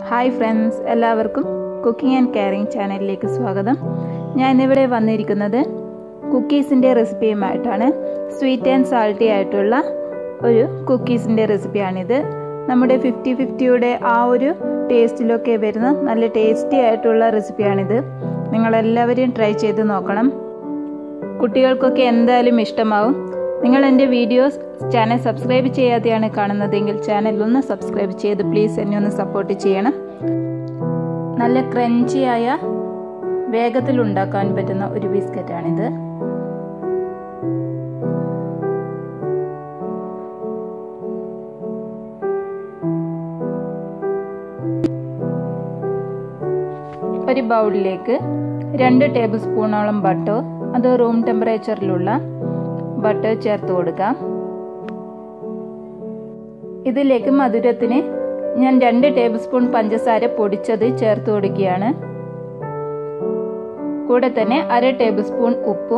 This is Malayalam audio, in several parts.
ഹായ് ഫ്രണ്ട്സ് എല്ലാവർക്കും കുക്കിംഗ് ആൻഡ് കെയറിങ് ചാനലിലേക്ക് സ്വാഗതം ഞാൻ ഇന്നിവിടെ വന്നിരിക്കുന്നത് കുക്കീസിൻ്റെ റെസിപ്പിയുമായിട്ടാണ് സ്വീറ്റ് ആൻഡ് സാൾട്ടി ആയിട്ടുള്ള ഒരു കുക്കീസിൻ്റെ റെസിപ്പിയാണിത് നമ്മുടെ ഫിഫ്റ്റി ഫിഫ്റ്റിയുടെ ആ ഒരു ടേസ്റ്റിലൊക്കെ വരുന്ന നല്ല ടേസ്റ്റി ആയിട്ടുള്ള റെസിപ്പിയാണിത് നിങ്ങളെല്ലാവരും ട്രൈ ചെയ്ത് നോക്കണം കുട്ടികൾക്കൊക്കെ എന്തായാലും ഇഷ്ടമാവും നിങ്ങൾ എൻ്റെ വീഡിയോസ് ചാനൽ സബ്സ്ക്രൈബ് ചെയ്യാതെയാണ് കാണുന്നതെങ്കിൽ ചാനൽ ഒന്ന് സബ്സ്ക്രൈബ് ചെയ്ത് പ്ലീസ് എന്നെ ഒന്ന് സപ്പോർട്ട് ചെയ്യണം നല്ല ക്രഞ്ചിയായ വേഗത്തിൽ ഉണ്ടാക്കാൻ പറ്റുന്ന ഒരു ബിസ്ക്കറ്റാണിത് ഒരു ബൗളിലേക്ക് രണ്ട് ടേബിൾ സ്പൂണോളം ബട്ടർ അത് റൂം ടെമ്പറേച്ചറിലുള്ള ബട്ടർ ചേർത്ത് കൊടുക്കാം ഇതിലേക്ക് മധുരത്തിന് ഞാൻ രണ്ട് ടേബിൾ സ്പൂൺ പഞ്ചസാര പൊടിച്ചത് ചേർത്ത് കൊടുക്കുകയാണ് കൂടെ തന്നെ അര ടേബിൾ സ്പൂൺ ഉപ്പും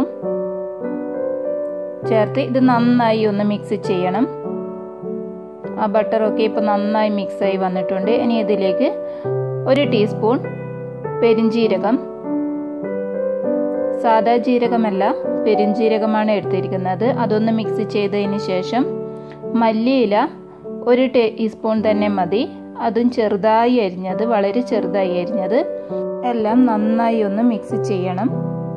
ചേർത്ത് ഇത് നന്നായി ഒന്ന് മിക്സ് ചെയ്യണം ആ ബട്ടറൊക്കെ ഇപ്പം നന്നായി മിക്സായി വന്നിട്ടുണ്ട് ഇനി ഇതിലേക്ക് ഒരു ടീസ്പൂൺ പെരിഞ്ജീരകം സാദാ ജീരകമല്ല പെരുംജീരകമാണ് എടുത്തിരിക്കുന്നത് അതൊന്ന് മിക്സ് ചെയ്തതിന് ശേഷം മല്ലിയില ഒരു ടീസ്പൂൺ തന്നെ മതി അതും ചെറുതായി അരിഞ്ഞത് വളരെ ചെറുതായി അരിഞ്ഞത് എല്ലാം നന്നായി ഒന്ന് മിക്സ് ചെയ്യണം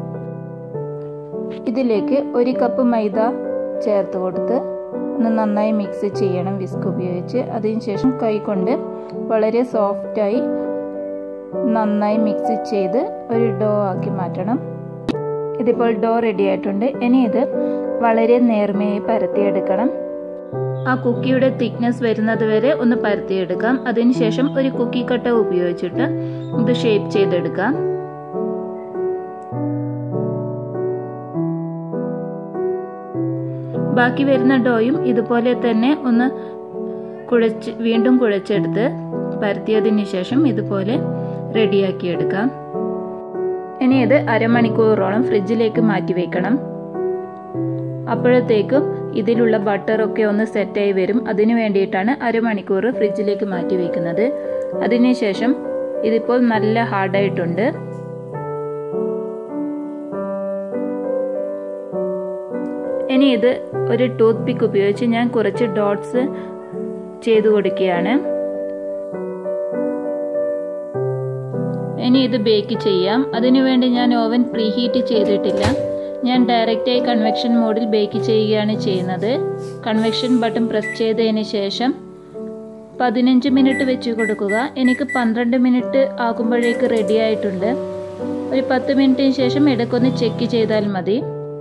ഇതിലേക്ക് ഒരു കപ്പ് മൈദ ചേർത്ത് കൊടുത്ത് ഒന്ന് നന്നായി മിക്സ് ചെയ്യണം വിസ്ക് ഉപയോഗിച്ച് അതിനുശേഷം കൈകൊണ്ട് വളരെ സോഫ്റ്റായി നന്നായി മിക്സ് ചെയ്ത് ഒരു ഡോ ആക്കി മാറ്റണം ഇതിപ്പോൾ ഡോ റെഡി ആയിട്ടുണ്ട് ഇനി ഇത് വളരെ നേർമയായി പരത്തിയെടുക്കണം ആ കുക്കിയുടെ തിക്നെസ് വരുന്നത് വരെ ഒന്ന് പരത്തിയെടുക്കാം അതിനുശേഷം ഒരു കുക്കി കട്ട ഉപയോഗിച്ചിട്ട് ഇത് ഷേപ്പ് ചെയ്തെടുക്കാം ബാക്കി വരുന്ന ഡോയും ഇതുപോലെ തന്നെ ഒന്ന് കുഴച്ച് വീണ്ടും കുഴച്ചെടുത്ത് പരത്തിയതിന് ശേഷം ഇതുപോലെ റെഡിയാക്കി എടുക്കാം ഇനി ഇത് അരമണിക്കൂറോളം ഫ്രിഡ്ജിലേക്ക് മാറ്റി വെക്കണം അപ്പോഴത്തേക്കും ഇതിലുള്ള ബട്ടറൊക്കെ ഒന്ന് സെറ്റായി വരും അതിനു വേണ്ടിയിട്ടാണ് അരമണിക്കൂർ ഫ്രിഡ്ജിലേക്ക് മാറ്റി വെക്കുന്നത് അതിനുശേഷം ഇതിപ്പോൾ നല്ല ഹാർഡായിട്ടുണ്ട് ഇനി ഇത് ഒരു ടൂത്ത് പിക്ക് ഉപയോഗിച്ച് ഞാൻ കുറച്ച് ഡോട്ട്സ് ചെയ്തു കൊടുക്കുകയാണ് ഇനി ഇത് ബേക്ക് ചെയ്യാം അതിനുവേണ്ടി ഞാൻ ഓവൻ പ്രീഹീറ്റ് ചെയ്തിട്ടില്ല ഞാൻ ഡയറക്റ്റായി കൺവെക്ഷൻ മോഡിൽ ബേക്ക് ചെയ്യുകയാണ് ചെയ്യുന്നത് കൺവെക്ഷൻ ബട്ടൺ പ്രസ് ചെയ്തതിന് ശേഷം പതിനഞ്ച് മിനിറ്റ് വെച്ച് കൊടുക്കുക എനിക്ക് പന്ത്രണ്ട് മിനിറ്റ് ആകുമ്പോഴേക്ക് റെഡി ആയിട്ടുണ്ട് ഒരു പത്ത് മിനിറ്റിന് ശേഷം ഇടയ്ക്കൊന്ന് ചെക്ക് ചെയ്താൽ മതി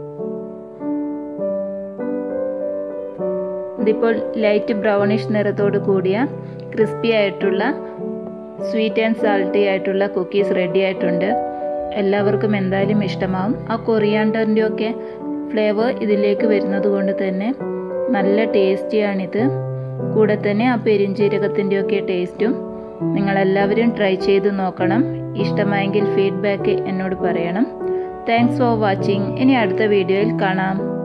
ഇതിപ്പോൾ ലൈറ്റ് ബ്രൗണിഷ് നിറത്തോട് കൂടിയ ക്രിസ്പി ആയിട്ടുള്ള സ്വീറ്റ് ആൻഡ് സാൾട്ടി ആയിട്ടുള്ള കുക്കീസ് റെഡി ആയിട്ടുണ്ട് എല്ലാവർക്കും എന്തായാലും ഇഷ്ടമാവും ആ കൊറിയാണ്ടറിൻ്റെ ഒക്കെ ഫ്ലേവർ ഇതിലേക്ക് വരുന്നത് കൊണ്ട് തന്നെ നല്ല ടേസ്റ്റിയാണിത് കൂടെ തന്നെ ആ പെരിഞ്ചീരകത്തിൻ്റെ ഒക്കെ ടേസ്റ്റും നിങ്ങളെല്ലാവരും ട്രൈ ചെയ്ത് നോക്കണം ഇഷ്ടമായെങ്കിൽ ഫീഡ്ബാക്ക് എന്നോട് പറയണം താങ്ക്സ് ഫോർ വാച്ചിങ് ഇനി അടുത്ത വീഡിയോയിൽ കാണാം